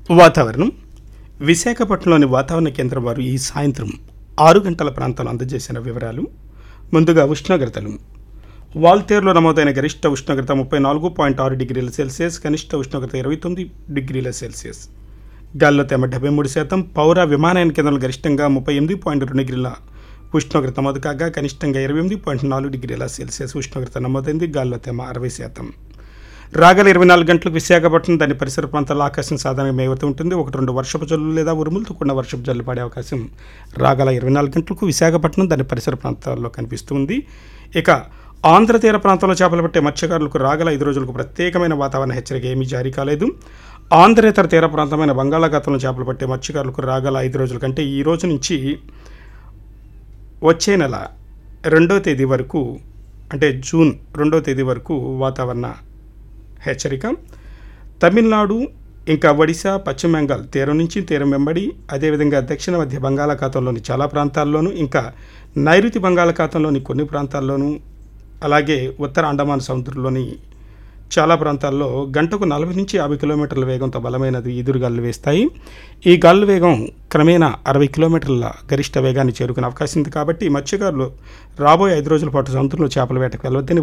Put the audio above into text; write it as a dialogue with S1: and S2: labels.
S1: వాతావరణం విశాఖపట్నంలోని వాతావరణ కేంద్రం వారు ఈ సాయంత్రం ఆరు గంటల ప్రాంతంలో అందజేసిన వివరాలు ముందుగా ఉష్ణోగ్రతలు వాల్తేరులో నమోదైన గరిష్ట ఉష్ణోగ్రత ముప్పై నాలుగు పాయింట్ ఆరు డిగ్రీల సెల్సియస్ కనిష్ట ఉష్ణోగ్రత ఇరవై తొమ్మిది డిగ్రీల సెల్సియస్ గాల్లో తేమ డెబ్బై మూడు శాతం పౌర విమానయాన కేంద్రంలో గరిష్టంగా ముప్పై ఎనిమిది పాయింట్ రెండు డిగ్రీల ఉష్ణోగ్రత నమోదు కాగా కనిష్టంగా ఇరవై ఎనిమిది పాయింట్ నాలుగు డిగ్రీల సెల్సియస్ ఉష్ణోగ్రత నమోదైంది గాల్లో తేమ అరవై శాతం రాగల ఇరవై నాలుగు గంటలకు విశాఖపట్నం దాని పరిసర ప్రాంతాల్లో ఆకాశం సాధారణంగా మేగుతూ ఉంటుంది ఒకటి రెండు వర్షపు జల్లు లేదా ఉరుములతో కూడిన వర్షపు జల్లు పడే అవకాశం రాగల ఇరవై నాలుగు గంటలకు విశాఖపట్నం దాని పరిసర ప్రాంతాల్లో కనిపిస్తుంది ఇక ఆంధ్ర తీర ప్రాంతంలో చేపలు పట్టే మత్స్యకారులకు రాగల ఐదు రోజులకు ప్రత్యేకమైన వాతావరణ హెచ్చరిక ఏమీ జారీ కాలేదు ఆంధ్రేతర తీర ప్రాంతమైన బంగాళాఖాతంలో చేపలు పట్టే మత్స్యకారులకు రాగల ఐదు రోజుల కంటే ఈ రోజు నుంచి వచ్చే నెల రెండో తేదీ వరకు అంటే జూన్ రెండో తేదీ వరకు వాతావరణ హెచ్చరిక తమిళనాడు ఇంకా ఒడిశా పశ్చిమ బెంగాల్ తీరం నుంచి తీరం వెంబడి అదేవిధంగా దక్షిణ మధ్య బంగాళాఖాతంలోని చాలా ప్రాంతాల్లోనూ ఇంకా నైరుతి బంగాళాఖాతంలోని కొన్ని ప్రాంతాల్లోనూ అలాగే ఉత్తర అండమాన్ సముద్రంలోని చాలా ప్రాంతాల్లో గంటకు నలభై నుంచి యాభై కిలోమీటర్ల వేగంతో బలమైనది ఎదురుగాలు వేస్తాయి ఈ గాలుల వేగం క్రమేణా అరవై కిలోమీటర్ల గరిష్ట వేగాన్ని చేరుకునే అవకాశం ఉంది కాబట్టి మత్స్యకారులు రాబోయే ఐదు రోజుల పాటు సముద్రంలో చేపల వేటకు వెళ్ళవద్దని